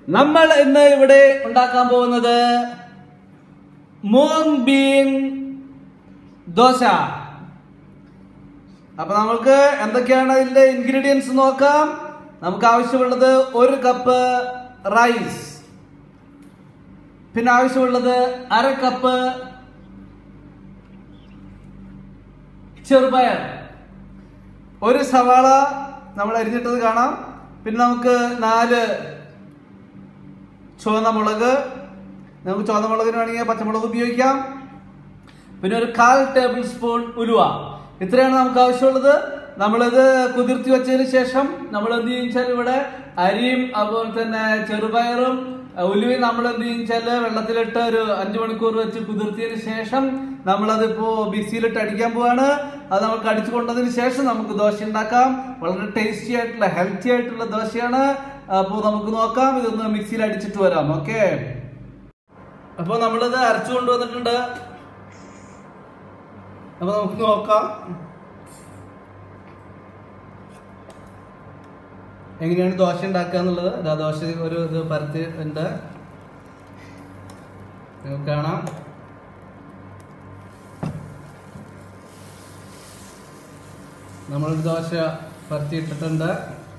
നമ്മൾ ഇന്ന് ഇവിടെ ഉണ്ടാക്കാൻ പോകുന്നത് മൂങ് ബീൻ ദോശ അപ്പൊ നമുക്ക് എന്തൊക്കെയാണ് അതിന്റെ ഇൻഗ്രീഡിയൻസ് നോക്കാം നമുക്ക് ആവശ്യമുള്ളത് ഒരു കപ്പ് റൈസ് പിന്നെ ആവശ്യമുള്ളത് അര കപ്പ് ചെറുപയർ ഒരു സവാള നമ്മൾ അരിഞ്ഞിട്ടത് കാണാം പിന്നെ നമുക്ക് നാല് ചുവന്ന മുളക് നമുക്ക് ചുവന്ന മുളകിന് വേണമെങ്കിൽ പച്ചമുളക് ഉപയോഗിക്കാം പിന്നെ ഒരു കാൽ ടേബിൾ സ്പൂൺ ഉലുവ ഇത്രയാണ് നമുക്ക് ആവശ്യമുള്ളത് നമ്മളിത് കുതിർത്തി വെച്ചതിന് ശേഷം നമ്മൾ എന്ത് ചെയ്യുവെച്ചാൽ ഇവിടെ അരിയും അതുപോലെ തന്നെ ചെറുപയറും ഉലുവയും നമ്മൾ എന്ത് ചെയ്യുവെച്ചാൽ വെള്ളത്തിലിട്ട് ഒരു അഞ്ചു മണിക്കൂർ വെച്ച് കുതിർത്തിയതിന് ശേഷം നമ്മളതിപ്പോ മിക്സിയിലിട്ട് അടിക്കാൻ പോവാണ് അത് നമുക്ക് അടിച്ചു കൊണ്ടതിന് ശേഷം നമുക്ക് ദോശ ഉണ്ടാക്കാം വളരെ ടേസ്റ്റി ആയിട്ടുള്ള ഹെൽത്തി ആയിട്ടുള്ള ദോശയാണ് അപ്പോൾ നമുക്ക് നോക്കാം ഇതൊന്ന് മിക്സിയിൽ അടിച്ചിട്ട് വരാം ഓക്കെ അപ്പോൾ നമ്മളിത് അരച്ചു കൊണ്ടുവന്നിട്ടുണ്ട് അപ്പൊ നമുക്ക് നോക്കാം എങ്ങനെയാണ് ദോശ ഉണ്ടാക്കുക എന്നുള്ളത് ഇതാ ദോശ ഒരു ഇത് പരത്തി ഉണ്ട് നിങ്ങൾക്ക് കാണാം നമ്മളൊരു ദോശ പരത്തി ഇട്ടിട്ടുണ്ട്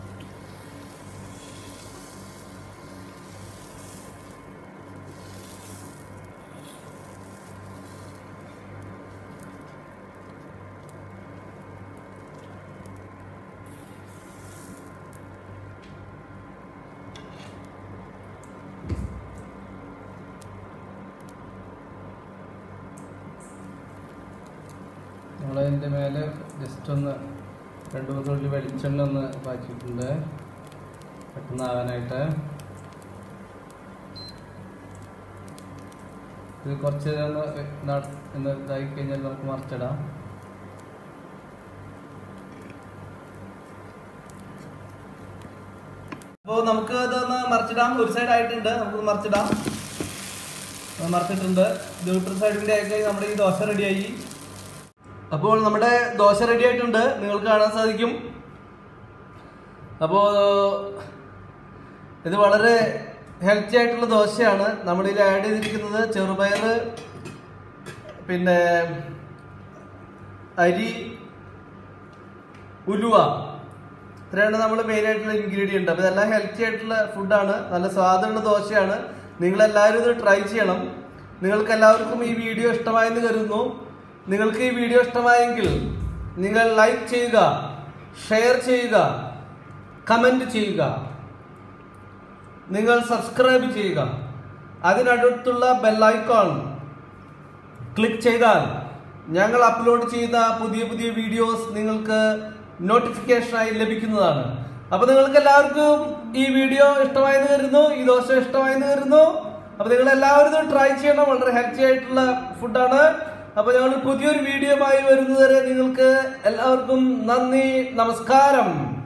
നമ്മളതിൻ്റെ മേലെ ജസ്റ്റ് ഒന്ന് രണ്ട് മൂന്ന് തുള്ളി വെളിച്ചെണ്ണ ഒന്ന് പാച്ചിട്ടുണ്ട് പെട്ടെന്ന് ആവാനായിട്ട് ഇത് കുറച്ച് നേരം ഒന്ന് ന- ഒന്ന് ഇതായി കഴിഞ്ഞാൽ നമുക്ക് മറിച്ചിടാം അപ്പോൾ നമുക്ക് ഇതൊന്ന് മറിച്ചിടാം ഒരു സൈഡ് ആയിട്ടുണ്ട് നമുക്ക് മറിച്ചിടാം അത് മറിച്ചിട്ടുണ്ട് ഇത് ഇട്ട സൈഡിൻ്റെ ആയി നമ്മുടെ ഈ ദോശ റെഡിയായി അപ്പോൾ നമ്മുടെ ദോശ റെഡി ആയിട്ടുണ്ട് നിങ്ങൾക്ക് കാണാൻ സാധിക്കും അപ്പോൾ ഇത് വളരെ ഹെൽത്തി ആയിട്ടുള്ള ദോശയാണ് നമ്മളിതിൽ ആഡ് ചെയ്തിരിക്കുന്നത് ചെറുപയർ പിന്നെ അരി ഉലുവ ഇത്രയാണ് നമ്മൾ മെയിൻ ആയിട്ടുള്ള ഇൻഗ്രീഡിയൻറ്റ് അപ്പോൾ ഇതെല്ലാം ഹെൽത്തി ആയിട്ടുള്ള ഫുഡാണ് നല്ല സ്വാദുള്ള ദോശയാണ് നിങ്ങളെല്ലാവരും ഇത് ട്രൈ ചെയ്യണം നിങ്ങൾക്ക് എല്ലാവർക്കും ഈ വീഡിയോ ഇഷ്ടമായെന്ന് കരുതുന്നു നിങ്ങൾക്ക് ഈ വീഡിയോ ഇഷ്ടമായെങ്കിൽ നിങ്ങൾ ലൈക്ക് ചെയ്യുക ഷെയർ ചെയ്യുക കമൻറ്റ് ചെയ്യുക നിങ്ങൾ സബ്സ്ക്രൈബ് ചെയ്യുക അതിനടുത്തുള്ള ബെല്ലൈക്കോൺ ക്ലിക്ക് ചെയ്താൽ ഞങ്ങൾ അപ്ലോഡ് ചെയ്യുന്ന പുതിയ പുതിയ വീഡിയോസ് നിങ്ങൾക്ക് നോട്ടിഫിക്കേഷനായി ലഭിക്കുന്നതാണ് അപ്പൊ നിങ്ങൾക്ക് എല്ലാവർക്കും ഈ വീഡിയോ ഇഷ്ടമായെന്ന് കരുതുന്നു ഈ ദോശ ഇഷ്ടമായെന്ന് കരുതുന്നു അപ്പൊ നിങ്ങൾ എല്ലാവരും ഇത് ട്രൈ ചെയ്യണം വളരെ ഹെൽത്തി ആയിട്ടുള്ള ഫുഡാണ് അപ്പൊ ഞങ്ങൾ പുതിയൊരു വീഡിയോയുമായി വരുന്നതുവരെ നിങ്ങൾക്ക് എല്ലാവർക്കും നന്ദി നമസ്കാരം